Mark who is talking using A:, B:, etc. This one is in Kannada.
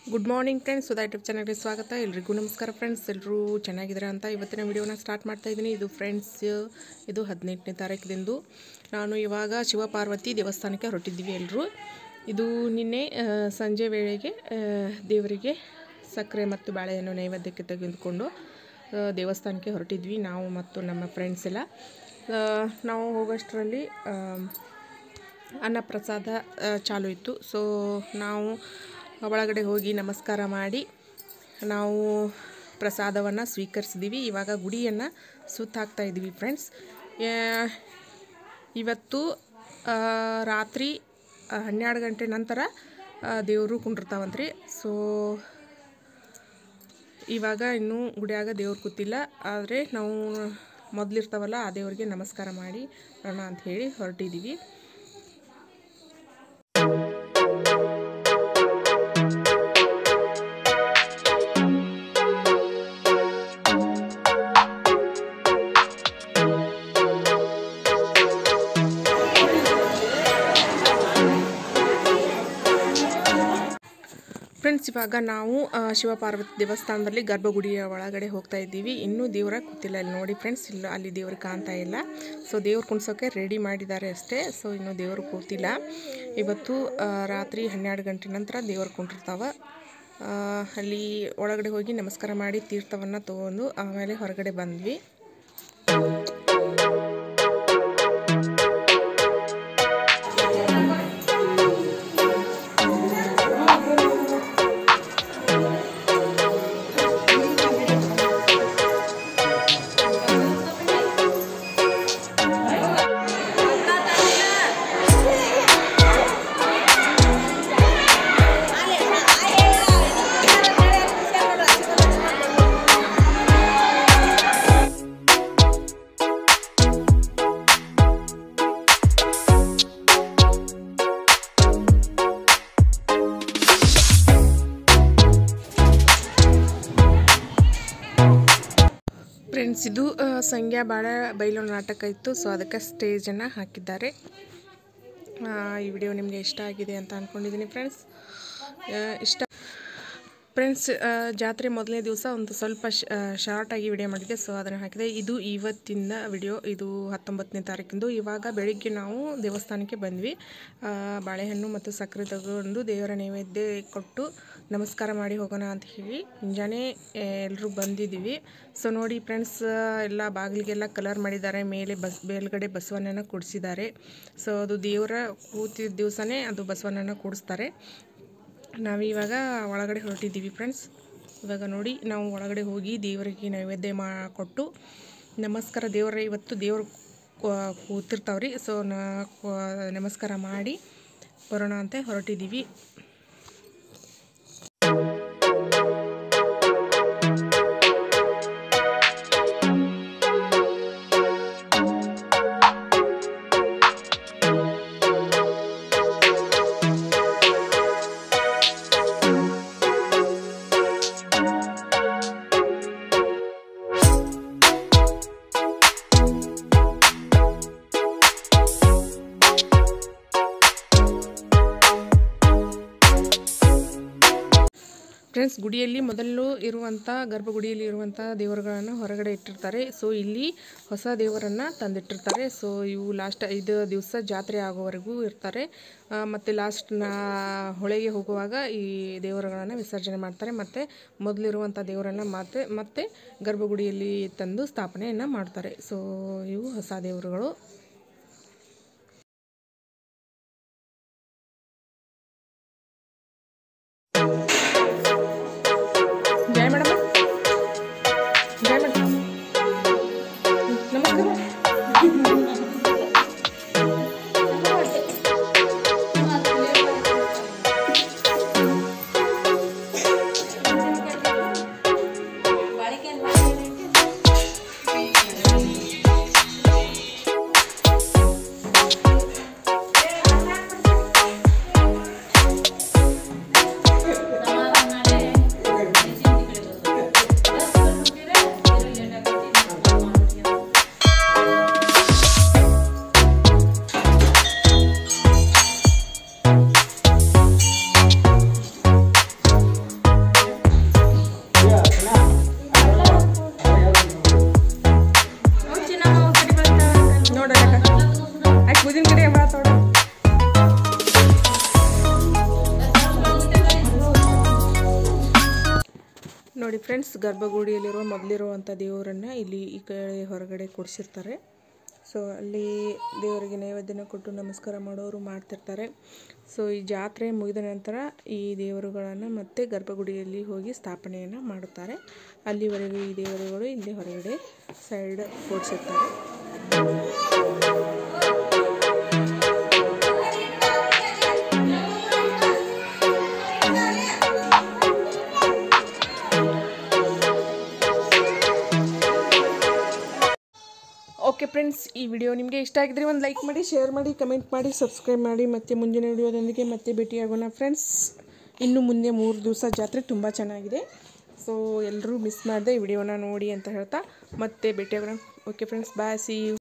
A: good morning friends Sudha YouTube ಚಾನಲ್ಗೆ ಸ್ವಾಗತ ಎಲ್ರಿಗೂ ನಮಸ್ಕಾರ ಫ್ರೆಂಡ್ಸ್ ಎಲ್ಲರೂ ಚೆನ್ನಾಗಿದ್ದಾರೆ ಅಂತ ಇವತ್ತಿನ ವಿಡಿಯೋನ ಸ್ಟಾರ್ಟ್ ಮಾಡ್ತಾ ಇದ್ದೀನಿ ಇದು ಫ್ರೆಂಡ್ಸ್ ಇದು ಹದಿನೆಂಟನೇ ತಾರೀಕಿನಿಂದು ನಾನು ಇವಾಗ ಶಿವಪಾರ್ವತಿ ದೇವಸ್ಥಾನಕ್ಕೆ ಹೊರಟಿದ್ದೀವಿ ಎಲ್ಲರೂ ಇದು ನಿನ್ನೆ ಆ, ಸಂಜೆ ವೇಳೆಗೆ ಆ, ದೇವರಿಗೆ ಸಕ್ಕರೆ ಮತ್ತು ಬಾಳೆಹಣ್ಣು ನೈವೇದ್ಯಕ್ಕೆ ತೆಗೆದುಕೊಂಡು ಆ, ದೇವಸ್ಥಾನಕ್ಕೆ ಹೊರಟಿದ್ವಿ ನಾವು ಮತ್ತು ನಮ್ಮ ಫ್ರೆಂಡ್ಸ್ ಎಲ್ಲ ಆ, ನಾವು ಹೋಗೋಷ್ಟರಲ್ಲಿ ಆ, ಅನ್ನಪ್ರಸಾದ ಆ, ಚಾಲು ಇತ್ತು ಸೊ ನಾವು ಒಳಗಡೆ ಹೋಗಿ ನಮಸ್ಕಾರ ಮಾಡಿ ನಾವು ಪ್ರಸಾದವನ್ನು ಸ್ವೀಕರಿಸಿದ್ದೀವಿ ಇವಾಗ ಗುಡಿಯನ್ನು ಸುತ್ತಾಕ್ತಾ ಇದ್ದೀವಿ ಫ್ರೆಂಡ್ಸ್ ಇವತ್ತು ಆ, ರಾತ್ರಿ ಆ, ಹನ್ನೆರಡು ಗಂಟೆ ನಂತರ ಆ, ದೇವರು ಕುಂಡಿರ್ತಾವಂತ್ರಿ ಸೊ ಇವಾಗ ಇನ್ನೂ ಗುಡಿಯಾಗ ದೇವ್ರು ಕೂತಿಲ್ಲ ಆದರೆ ನಾವು ಮೊದಲಿರ್ತಾವಲ್ಲ ಆ ದೇವ್ರಿಗೆ ನಮಸ್ಕಾರ ಮಾಡಿ ಬರೋಣ ಅಂತ ಹೇಳಿ ಹೊರಟಿದ್ದೀವಿ ಫ್ರೆಂಡ್ಸ್ ಇವಾಗ ನಾವು ಆ, ಶಿವಪಾರ್ವತಿ ದೇವಸ್ಥಾನದಲ್ಲಿ ಗರ್ಭಗುಡಿಯ ಒಳಗಡೆ ಹೋಗ್ತಾ ಇದ್ದೀವಿ ಇನ್ನೂ ದೇವರ ಕೂತಿಲ್ಲ ಇಲ್ಲಿ ನೋಡಿ ಫ್ರೆಂಡ್ಸ್ ಇಲ್ಲ ಅಲ್ಲಿ ದೇವ್ರು ಕಾಣ್ತಾ ಇಲ್ಲ ಸೊ ದೇವ್ರು ಕುಣ್ಸೋಕೆ ರೆಡಿ ಮಾಡಿದ್ದಾರೆ ಅಷ್ಟೇ ಸೊ ಇನ್ನೂ ದೇವರು ಕೂತಿಲ್ಲ ಇವತ್ತು ಆ, ರಾತ್ರಿ ಹನ್ನೆರಡು ಗಂಟೆ ನಂತರ ದೇವರು ಕುಂಟಿರ್ತಾವ ಆ, ಅಲ್ಲಿ ಒಳಗಡೆ ಹೋಗಿ ನಮಸ್ಕಾರ ಮಾಡಿ ತೀರ್ಥವನ್ನು ತೊಗೊಂಡು ಆಮೇಲೆ ಹೊರಗಡೆ ಬಂದ್ವಿ ಫ್ರೆಂಡ್ಸ್ ಇದು ಆ, ಸಂಗ್ಯಾ ಬಾಳ ಬೈಲು ನಾಟಕ ಇತ್ತು ಸೊ ಅದಕ್ಕೆ ಸ್ಟೇಜನ್ನು ಹಾಕಿದ್ದಾರೆ ಆ, ಈ ವಿಡಿಯೋ ನಿಮಗೆ ಇಷ್ಟ ಆಗಿದೆ ಅಂತ ಅಂದ್ಕೊಂಡಿದ್ದೀನಿ ಫ್ರೆಂಡ್ಸ್ ಇಷ್ಟ ಫ್ರೆಂಡ್ಸ್ ಜಾತ್ರೆ ಮೊದಲನೇ ದಿವಸ ಒಂದು ಸ್ವಲ್ಪ ಶಾರ್ಟಾಗಿ ವಿಡಿಯೋ ಮಾಡಿದ್ದೆ ಸೊ ಅದನ್ನು ಹಾಕಿದೆ ಇದು ಇವತ್ತಿನ ವಿಡಿಯೋ ಇದು ಹತ್ತೊಂಬತ್ತನೇ ತಾರೀಕಿಂದು ಇವಾಗ ಬೆಳಿಗ್ಗೆ ನಾವು ದೇವಸ್ಥಾನಕ್ಕೆ ಬಂದ್ವಿ ಆ, ಬಾಳೆಹಣ್ಣು ಮತ್ತು ಸಕ್ಕರೆ ತಗೊಂಡು ದೇವರ ನೈವೇದ್ಯ ಕೊಟ್ಟು ನಮಸ್ಕಾರ ಮಾಡಿ ಹೋಗೋಣ ಅಂತ ಹೇಳಿ ಮುಂಜಾನೆ ಎಲ್ಲರೂ ಬಂದಿದ್ದೀವಿ ಸೊ ನೋಡಿ ಫ್ರೆಂಡ್ಸ್ ಎಲ್ಲ ಬಾಗಿಲಿಗೆಲ್ಲ ಕಲರ್ ಮಾಡಿದ್ದಾರೆ ಮೇಲೆ ಬಸ್ ಮೇಲ್ಗಡೆ ಬಸವಣ್ಣನ ಕೂಡಿಸಿದ್ದಾರೆ ಸೊ ಅದು ದೇವರ ಕೂತಿದ್ದ ದಿವಸನೇ ಅದು ಬಸವಣ್ಣನ ಕೂಡಿಸ್ತಾರೆ ನಾವಿವಾಗ ಒಳಗಡೆ ಹೊರಟಿದ್ದೀವಿ ಫ್ರೆಂಡ್ಸ್ ಇವಾಗ ನೋಡಿ ನಾವು ಒಳಗಡೆ ಹೋಗಿ ದೇವರಿಗೆ ನೈವೇದ್ಯ ಮಾ ಕೊಟ್ಟು ನಮಸ್ಕಾರ ದೇವರ ಇವತ್ತು ದೇವರು ಕೂತಿರ್ತಾವ್ರಿ ಸೊ ನಾ ಕೊ- ನಮಸ್ಕಾರ ಮಾಡಿ ಬರೋಣ ಅಂತ ಹೊರಟಿದ್ದೀವಿ ಫ್ರೆಂಡ್ಸ್ ಗುಡಿಯಲ್ಲಿ ಮೊದಲು ಇರುವಂಥ ಗರ್ಭಗುಡಿಯಲ್ಲಿ ಇರುವಂಥ ದೇವರುಗಳನ್ನು ಹೊರಗಡೆ ಇಟ್ಟಿರ್ತಾರೆ ಸೊ ಇಲ್ಲಿ ಹೊಸ ದೇವರನ್ನು ತಂದಿಟ್ಟಿರ್ತಾರೆ ಸೊ ಇವು ಲಾಸ್ಟ್ ಐದು ದಿವಸ ಜಾತ್ರೆ ಆಗೋವರೆಗೂ ಇರ್ತಾರೆ ಆ, ಮತ್ತು ಲಾಸ್ಟ್ ನಾ ಹೊಳೆಗೆ ಹೋಗುವಾಗ ಈ ದೇವರುಗಳನ್ನು ವಿಸರ್ಜನೆ ಮಾಡ್ತಾರೆ ಮತ್ತು ಮೊದಲಿರುವಂಥ ದೇವರನ್ನು ಮತ್ತೆ ಮತ್ತೆ ಗರ್ಭಗುಡಿಯಲ್ಲಿ ತಂದು ಸ್ಥಾಪನೆಯನ್ನು ಮಾಡ್ತಾರೆ ಸೊ ಇವು ಹೊಸ ದೇವರುಗಳು ಜಯ ಮೇಡಮ್ ಜಯ ಮೇಡಮ್ ನಮಸ್ಕಾರ ನೋಡಿ ಫ್ರೆಂಡ್ಸ್ ಗರ್ಭಗುಡಿಯಲ್ಲಿರುವ ಮೊದಲಿರುವಂಥ ದೇವರನ್ನು ಇಲ್ಲಿ ಈ ಕಡೆ ಹೊರಗಡೆ ಕೊಡಿಸಿರ್ತಾರೆ ಸೊ ಅಲ್ಲಿ ದೇವರಿಗೆ ನೈವೇದ್ಯನ ಕೊಟ್ಟು ನಮಸ್ಕಾರ ಮಾಡೋರು ಮಾಡ್ತಿರ್ತಾರೆ ಸೊ ಈ ಜಾತ್ರೆ ಮುಗಿದ ನಂತರ ಈ ದೇವರುಗಳನ್ನು ಮತ್ತೆ ಗರ್ಭಗುಡಿಯಲ್ಲಿ ಹೋಗಿ ಸ್ಥಾಪನೆಯನ್ನು ಮಾಡುತ್ತಾರೆ ಅಲ್ಲಿವರೆಗೂ ಈ ದೇವರುಗಳು ಇಲ್ಲಿ ಹೊರಗಡೆ ಸೈಡ್ ಕೊಡಿಸಿರ್ತಾರೆ ಓಕೆ ಫ್ರೆಂಡ್ಸ್ ಈ ವಿಡಿಯೋ ನಿಮಗೆ ಇಷ್ಟ ಆಗಿದ್ರೆ ಒಂದು ಲೈಕ್ ಮಾಡಿ ಶೇರ್ ಮಾಡಿ ಕಮೆಂಟ್ ಮಾಡಿ ಸಬ್ಸ್ಕ್ರೈಬ್ ಮಾಡಿ ಮತ್ತು ಮುಂದಿನ ವಿಡಿಯೋದೊಂದಿಗೆ ಮತ್ತೆ ಭೇಟಿಯಾಗೋಣ ಫ್ರೆಂಡ್ಸ್ ಇನ್ನು ಮುಂದೆ ಮೂರು ದಿವಸ ಜಾತ್ರೆ ತುಂಬ ಚೆನ್ನಾಗಿದೆ ಸೊ ಎಲ್ಲರೂ ಮಿಸ್ ಮಾಡದೆ ಈ ವಿಡಿಯೋನ ನೋಡಿ ಅಂತ ಹೇಳ್ತಾ ಮತ್ತೆ ಭೇಟಿಯಾಗೋಣ okay friends bye see you